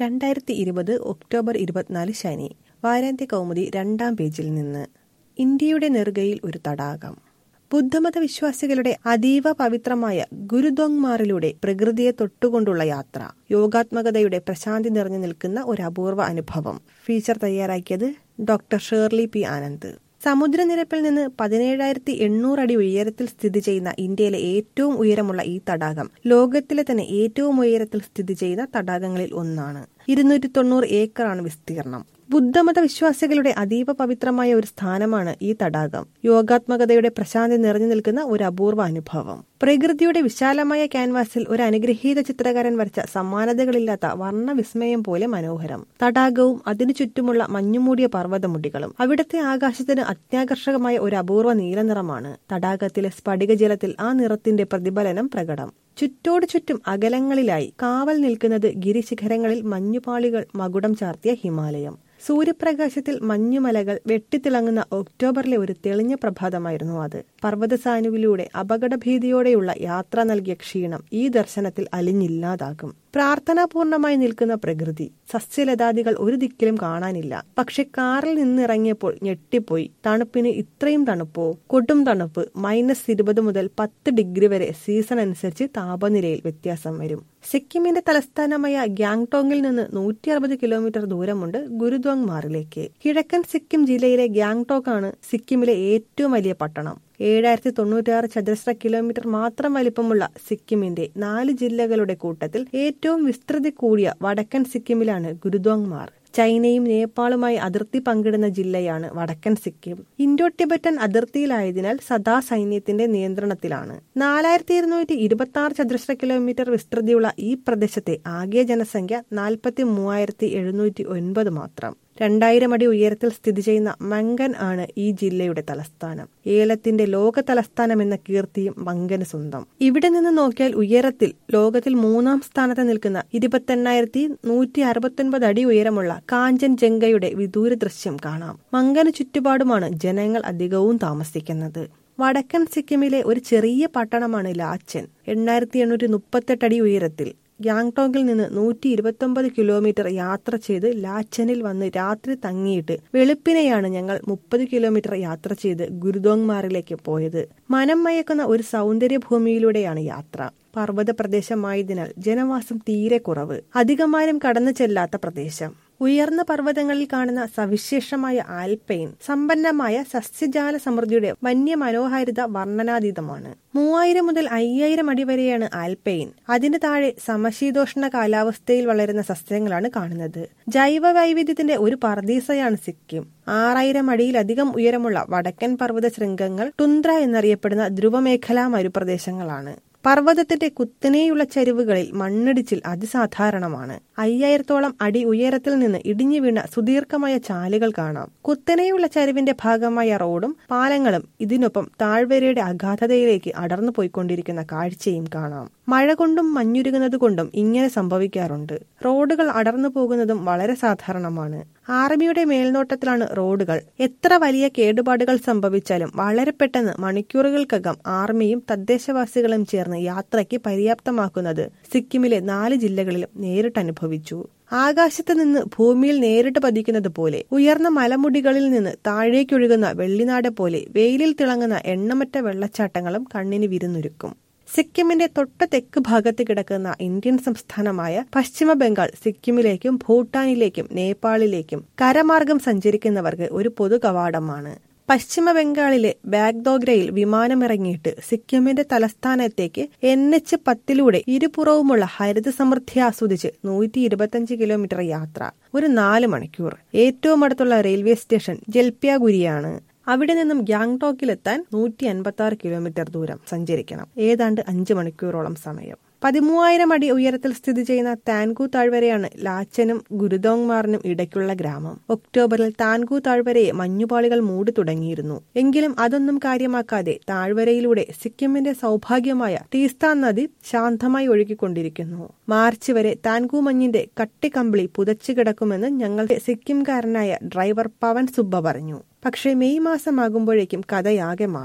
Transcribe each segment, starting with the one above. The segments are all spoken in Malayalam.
രണ്ടായിരത്തി ഇരുപത് ഒക്ടോബർ ഇരുപത്തിനാല് ശനി വാരാന്ത്യ കൗമുദി രണ്ടാം പേജിൽ നിന്ന് ഇന്ത്യയുടെ നെറുകയിൽ ഒരു തടാകം ബുദ്ധമത വിശ്വാസികളുടെ അതീവ പവിത്രമായ ഗുരുദോങ്മാറിലൂടെ പ്രകൃതിയെ തൊട്ടുകൊണ്ടുള്ള യാത്ര യോഗാത്മകതയുടെ പ്രശാന്തി നിറഞ്ഞു നിൽക്കുന്ന ഒരു അപൂർവ അനുഭവം ഫീച്ചർ തയ്യാറാക്കിയത് ഡോക്ടർ ഷേർലി പി ആനന്ദ് സമുദ്രനിരപ്പിൽ നിന്ന് പതിനേഴായിരത്തി എണ്ണൂറ് അടി ഉയരത്തിൽ സ്ഥിതി ചെയ്യുന്ന ഇന്ത്യയിലെ ഏറ്റവും ഉയരമുള്ള ഈ തടാകം ലോകത്തിലെ തന്നെ ഏറ്റവും ഉയരത്തിൽ സ്ഥിതി ചെയ്യുന്ന തടാകങ്ങളിൽ ഒന്നാണ് ഇരുന്നൂറ്റി തൊണ്ണൂറ് ഏക്കറാണ് വിസ്തീർണം ബുദ്ധമത വിശ്വാസികളുടെ അതീവ പവിത്രമായ ഒരു സ്ഥാനമാണ് ഈ തടാകം യോഗാത്മകതയുടെ പ്രശാന്തി നിറഞ്ഞു നിൽക്കുന്ന ഒരു അപൂർവ അനുഭവം പ്രകൃതിയുടെ വിശാലമായ ക്യാൻവാസിൽ ഒരു അനുഗ്രഹീത ചിത്രകാരൻ വരച്ച സമാനതകളില്ലാത്ത വർണ്ണവിസ്മയം പോലെ മനോഹരം തടാകവും അതിനു ചുറ്റുമുള്ള മഞ്ഞുമൂടിയ പർവ്വതമുടികളും അവിടുത്തെ ആകാശത്തിന് അത്യാകർഷകമായ ഒരു അപൂർവ നീലനിറമാണ് തടാകത്തിലെ സ്ഫടിക ജലത്തിൽ ആ നിറത്തിന്റെ പ്രതിഫലനം പ്രകടം ചുറ്റോട് ചുറ്റും അകലങ്ങളിലായി കാവൽ നിൽക്കുന്നത് ഗിരിശിഖരങ്ങളിൽ മഞ്ഞുപാളികൾ മകുടം ചാർത്തിയ ഹിമാലയം സൂര്യപ്രകാശത്തിൽ മഞ്ഞുമലകൾ വെട്ടിത്തിളങ്ങുന്ന ഒക്ടോബറിലെ ഒരു തെളിഞ്ഞ പ്രഭാതമായിരുന്നു അത് പർവ്വതസാനുവിലൂടെ അപകടഭീതിയോടെയുള്ള യാത്ര നൽകിയ ക്ഷീണം ഈ ദർശനത്തിൽ അലിഞ്ഞില്ലാതാകും പ്രാർത്ഥനാപൂർണമായി നിൽക്കുന്ന പ്രകൃതി സസ്യലതാദികൾ ഒരു ദിക്കിലും കാണാനില്ല പക്ഷെ കാറിൽ നിന്നിറങ്ങിയപ്പോൾ ഞെട്ടിപ്പോയി തണുപ്പിന് ഇത്രയും തണുപ്പോ കൊടും തണുപ്പ് മൈനസ് ഇരുപത് മുതൽ പത്ത് ഡിഗ്രി വരെ സീസൺ അനുസരിച്ച് താപനിലയിൽ വ്യത്യാസം വരും സിക്കിമിന്റെ തലസ്ഥാനമായ ഗ്യാങ്ടോങ്ങിൽ നിന്ന് നൂറ്റി അറുപത് കിലോമീറ്റർ ദൂരമുണ്ട് ഗുരുദ്വാങ് മാറിലേക്ക് കിഴക്കൻ സിക്കിം ജില്ലയിലെ ഗ്യാങ്ടോക്ക് ആണ് സിക്കിമിലെ ഏറ്റവും വലിയ പട്ടണം ഏഴായിരത്തി തൊണ്ണൂറ്റിയാറ് ചതുരശ്ര കിലോമീറ്റർ മാത്രം വലിപ്പമുള്ള സിക്കിമിന്റെ നാല് ജില്ലകളുടെ കൂട്ടത്തിൽ ഏറ്റവും വിസ്തൃതി കൂടിയ വടക്കൻ സിക്കിമിലാണ് ഗുരുദ്വാങ് മാർ ചൈനയും നേപ്പാളുമായി അതിർത്തി പങ്കിടുന്ന ജില്ലയാണ് വടക്കൻ സിക്കിം ഇൻഡോ ടിബറ്റൻ അതിർത്തിയിലായതിനാൽ സദാ സൈന്യത്തിന്റെ നിയന്ത്രണത്തിലാണ് നാലായിരത്തി ഇരുന്നൂറ്റി ഇരുപത്തി ആറ് ചതുരശ്ര കിലോമീറ്റർ വിസ്തൃതിയുള്ള ഈ പ്രദേശത്തെ ആകെ ജനസംഖ്യ നാൽപ്പത്തി മൂവായിരത്തി എഴുന്നൂറ്റി ഒൻപത് മാത്രം രണ്ടായിരം അടി ഉയരത്തിൽ സ്ഥിതി ചെയ്യുന്ന മങ്കൻ ആണ് ഈ ജില്ലയുടെ തലസ്ഥാനം ഏലത്തിന്റെ ലോക തലസ്ഥാനം എന്ന കീർത്തിയും മങ്കന് സ്വന്തം ഇവിടെ നിന്ന് നോക്കിയാൽ ഉയരത്തിൽ ലോകത്തിൽ മൂന്നാം സ്ഥാനത്ത് നിൽക്കുന്ന ഇരുപത്തെണ്ണായിരത്തി നൂറ്റി അറുപത്തൊൻപത് അടി ഉയരമുള്ള കാഞ്ചൻ ജംഗയുടെ വിദൂര ദൃശ്യം കാണാം മങ്കന് ചുറ്റുപാടുമാണ് ജനങ്ങൾ അധികവും താമസിക്കുന്നത് വടക്കൻ സിക്കിമിലെ ഒരു ചെറിയ പട്ടണമാണ് ലാച്ചൻ എണ്ണായിരത്തി എണ്ണൂറ്റി മുപ്പത്തെട്ട് അടി ഉയരത്തിൽ ഗ്യാങ്ടോങ്ങിൽ നിന്ന് നൂറ്റി ഇരുപത്തൊമ്പത് കിലോമീറ്റർ യാത്ര ചെയ്ത് ലാച്ചനിൽ വന്ന് രാത്രി തങ്ങിയിട്ട് വെളുപ്പിനെയാണ് ഞങ്ങൾ മുപ്പത് കിലോമീറ്റർ യാത്ര ചെയ്ത് ഗുരുദോങ്മാറിലേക്ക് പോയത് മനം മയക്കുന്ന ഒരു സൗന്ദര്യ ഭൂമിയിലൂടെയാണ് യാത്ര പർവ്വത പ്രദേശമായതിനാൽ ജനവാസം തീരെ കുറവ് അധികമാരും കടന്നു ചെല്ലാത്ത പ്രദേശം ഉയർന്ന പർവ്വതങ്ങളിൽ കാണുന്ന സവിശേഷമായ ആൽപൈൻ സമ്പന്നമായ സസ്യജാല സമൃദ്ധിയുടെ വന്യ മനോഹാരിത വർണ്ണനാതീതമാണ് മൂവായിരം മുതൽ അയ്യായിരം അടി വരെയാണ് ആൽപൈൻ അതിന് താഴെ സമശീതോഷ്ണ കാലാവസ്ഥയിൽ വളരുന്ന സസ്യങ്ങളാണ് കാണുന്നത് ജൈവ വൈവിധ്യത്തിന്റെ ഒരു പർദീസയാണ് സിക്കിം ആറായിരം അടിയിലധികം ഉയരമുള്ള വടക്കൻ പർവ്വത ശൃംഗങ്ങൾ ടുന്ദ്ര എന്നറിയപ്പെടുന്ന ധ്രുവമേഖലാ മരുപ്രദേശങ്ങളാണ് പർവ്വതത്തിന്റെ കുത്തനെയുള്ള ചരിവുകളിൽ മണ്ണിടിച്ചിൽ അതിസാധാരണമാണ് അയ്യായിരത്തോളം അടി ഉയരത്തിൽ നിന്ന് ഇടിഞ്ഞു വീണ സുദീർഘമായ ചാലുകൾ കാണാം കുത്തനെയുള്ള ചരിവിന്റെ ഭാഗമായ റോഡും പാലങ്ങളും ഇതിനൊപ്പം താഴ്വരയുടെ അഗാധതയിലേക്ക് അടർന്നു പോയിക്കൊണ്ടിരിക്കുന്ന കാഴ്ചയും കാണാം മഴ കൊണ്ടും മഞ്ഞുരുകുന്നത് കൊണ്ടും ഇങ്ങനെ സംഭവിക്കാറുണ്ട് റോഡുകൾ അടർന്നു പോകുന്നതും വളരെ സാധാരണമാണ് ആർമിയുടെ മേൽനോട്ടത്തിലാണ് റോഡുകൾ എത്ര വലിയ കേടുപാടുകൾ സംഭവിച്ചാലും വളരെ പെട്ടെന്ന് മണിക്കൂറുകൾക്കകം ആർമിയും തദ്ദേശവാസികളും ചേർന്ന് യാത്രയ്ക്ക് പര്യാപ്തമാക്കുന്നത് സിക്കിമിലെ നാല് ജില്ലകളിലും നേരിട്ട് അനുഭവിച്ചു ആകാശത്ത് നിന്ന് ഭൂമിയിൽ നേരിട്ട് പതിക്കുന്നത് പോലെ ഉയർന്ന മലമുടികളിൽ നിന്ന് താഴേക്കൊഴുകുന്ന വെള്ളിനാട് പോലെ വെയിലിൽ തിളങ്ങുന്ന എണ്ണമറ്റ വെള്ളച്ചാട്ടങ്ങളും കണ്ണിന് വിരുന്നൊരുക്കും സിക്കിമിന്റെ തൊട്ട് തെക്ക് ഭാഗത്ത് കിടക്കുന്ന ഇന്ത്യൻ സംസ്ഥാനമായ പശ്ചിമ ബംഗാൾ സിക്കിമിലേക്കും ഭൂട്ടാനിലേക്കും നേപ്പാളിലേക്കും കരമാർഗം സഞ്ചരിക്കുന്നവർക്ക് ഒരു പൊതു കവാടമാണ് പശ്ചിമ ബംഗാളിലെ ബാഗ്ദോഗ്രയിൽ വിമാനമിറങ്ങിയിട്ട് സിക്കിമിന്റെ തലസ്ഥാനത്തേക്ക് എൻ എച്ച് പത്തിലൂടെ ഇരുപുറവുമുള്ള ഹരിത സമൃദ്ധി ആസ്വദിച്ച് നൂറ്റി ഇരുപത്തിയഞ്ച് കിലോമീറ്റർ യാത്ര ഒരു നാല് മണിക്കൂർ ഏറ്റവും അടുത്തുള്ള റെയിൽവേ സ്റ്റേഷൻ ജൽപ്യാഗുരിയാണ് അവിടെ നിന്നും ഗ്യാങ്ടോക്കിലെത്താൻ നൂറ്റി അൻപത്തി ആറ് കിലോമീറ്റർ ദൂരം സഞ്ചരിക്കണം ഏതാണ്ട് അഞ്ച് മണിക്കൂറോളം സമയം പതിമൂവായിരം അടി ഉയരത്തിൽ സ്ഥിതി ചെയ്യുന്ന താൻകു താഴ്വരയാണ് ലാച്ചനും ഗുരുദോങ്മാറിനും ഇടയ്ക്കുള്ള ഗ്രാമം ഒക്ടോബറിൽ താൻകു താഴ്വരയെ മഞ്ഞുപാളികൾ മൂടി തുടങ്ങിയിരുന്നു എങ്കിലും അതൊന്നും കാര്യമാക്കാതെ താഴ്വരയിലൂടെ സിക്കിമിന്റെ സൗഭാഗ്യമായ തീസ്താൻ നദി ശാന്തമായി ഒഴുകിക്കൊണ്ടിരിക്കുന്നു മാർച്ച് വരെ താൻകു മഞ്ഞിന്റെ കട്ടിക്കമ്പിളി പുതച്ചു കിടക്കുമെന്ന് ഞങ്ങളുടെ സിക്കിംകാരനായ ഡ്രൈവർ പവൻ സുബ്ബ പറഞ്ഞു പക്ഷേ മെയ് മാസമാകുമ്പോഴേക്കും കഥയാകെ മാറും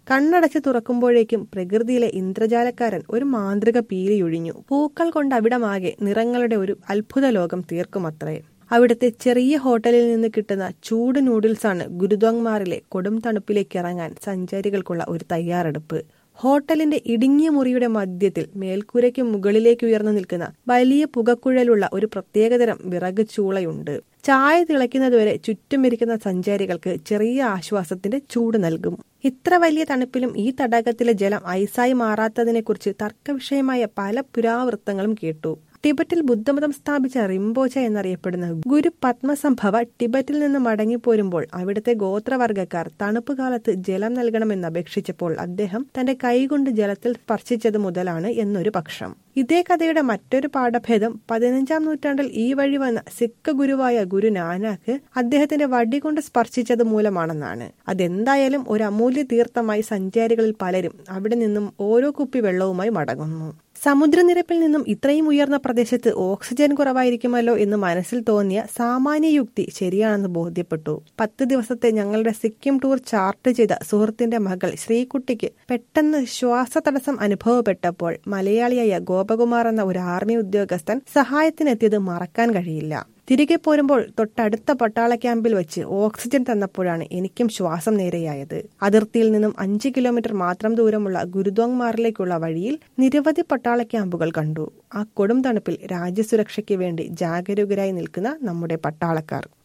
കണ്ണടച്ച് തുറക്കുമ്പോഴേക്കും പ്രകൃതിയിലെ ഇന്ദ്രജാലക്കാരൻ ഒരു മാന്ത്രിക പീലിയൊഴിഞ്ഞു പൂക്കൾ കൊണ്ട് അവിടമാകെ നിറങ്ങളുടെ ഒരു അത്ഭുത ലോകം തീർക്കുമത്രേ അവിടുത്തെ ചെറിയ ഹോട്ടലിൽ നിന്ന് കിട്ടുന്ന ചൂട് നൂഡിൽസാണ് ഗുരുദ്വാങ്മാറിലെ കൊടും തണുപ്പിലേക്ക് ഇറങ്ങാൻ സഞ്ചാരികൾക്കുള്ള ഒരു തയ്യാറെടുപ്പ് ഹോട്ടലിന്റെ ഇടുങ്ങിയ മുറിയുടെ മധ്യത്തിൽ മേൽക്കൂരയ്ക്ക് മുകളിലേക്ക് ഉയർന്നു നിൽക്കുന്ന വലിയ പുകക്കുഴലുള്ള ഒരു പ്രത്യേകതരം വിറക് ചൂളയുണ്ട് ചായ തിളയ്ക്കുന്നതുവരെ ചുറ്റുമിരിക്കുന്ന സഞ്ചാരികൾക്ക് ചെറിയ ആശ്വാസത്തിന്റെ ചൂട് നൽകും ഇത്ര വലിയ തണുപ്പിലും ഈ തടാകത്തിലെ ജലം ഐസായി മാറാത്തതിനെക്കുറിച്ച് തർക്കവിഷയമായ പല പുരാവൃത്തങ്ങളും കേട്ടു ടിബറ്റിൽ ബുദ്ധമതം സ്ഥാപിച്ച റിംബോച്ച എന്നറിയപ്പെടുന്ന ഗുരു പത്മസംഭവ ടിബറ്റിൽ നിന്ന് മടങ്ങിപ്പോരുമ്പോൾ അവിടുത്തെ ഗോത്രവർഗക്കാർ തണുപ്പ് കാലത്ത് ജലം നൽകണമെന്ന് അപേക്ഷിച്ചപ്പോൾ അദ്ദേഹം തന്റെ കൈകൊണ്ട് ജലത്തിൽ സ്പർശിച്ചത് മുതലാണ് എന്നൊരു പക്ഷം ഇതേ കഥയുടെ മറ്റൊരു പാഠഭേദം പതിനഞ്ചാം നൂറ്റാണ്ടിൽ ഈ വഴി വന്ന സിഖ് ഗുരുവായ ഗുരു നാനാക്ക് അദ്ദേഹത്തിന്റെ വടി കൊണ്ട് സ്പർശിച്ചത് മൂലമാണെന്നാണ് അതെന്തായാലും ഒരു അമൂല്യ തീർത്ഥമായി സഞ്ചാരികളിൽ പലരും അവിടെ നിന്നും ഓരോ കുപ്പി വെള്ളവുമായി മടങ്ങുന്നു സമുദ്രനിരപ്പിൽ നിന്നും ഇത്രയും ഉയർന്ന പ്രദേശത്ത് ഓക്സിജൻ കുറവായിരിക്കുമല്ലോ എന്ന് മനസ്സിൽ തോന്നിയ സാമാന്യ യുക്തി ശരിയാണെന്ന് ബോധ്യപ്പെട്ടു പത്ത് ദിവസത്തെ ഞങ്ങളുടെ സിക്കിം ടൂർ ചാർട്ട് ചെയ്ത സുഹൃത്തിന്റെ മകൾ ശ്രീകുട്ടിക്ക് പെട്ടെന്ന് ശ്വാസതടസ്സം അനുഭവപ്പെട്ടപ്പോൾ മലയാളിയായ ഗോപകുമാർ എന്ന ഒരു ആർമി ഉദ്യോഗസ്ഥൻ സഹായത്തിനെത്തിയത് മറക്കാൻ കഴിയില്ല തിരികെ പോരുമ്പോൾ തൊട്ടടുത്ത പട്ടാള ക്യാമ്പിൽ വെച്ച് ഓക്സിജൻ തന്നപ്പോഴാണ് എനിക്കും ശ്വാസം നേരെയായത് അതിർത്തിയിൽ നിന്നും അഞ്ച് കിലോമീറ്റർ മാത്രം ദൂരമുള്ള ഗുരുദ്വാങ്മാറിലേക്കുള്ള വഴിയിൽ നിരവധി പട്ടാള ക്യാമ്പുകൾ കണ്ടു ആ കൊടും തണുപ്പിൽ രാജ്യസുരക്ഷയ്ക്ക് വേണ്ടി ജാഗരൂകരായി നിൽക്കുന്ന നമ്മുടെ പട്ടാളക്കാർ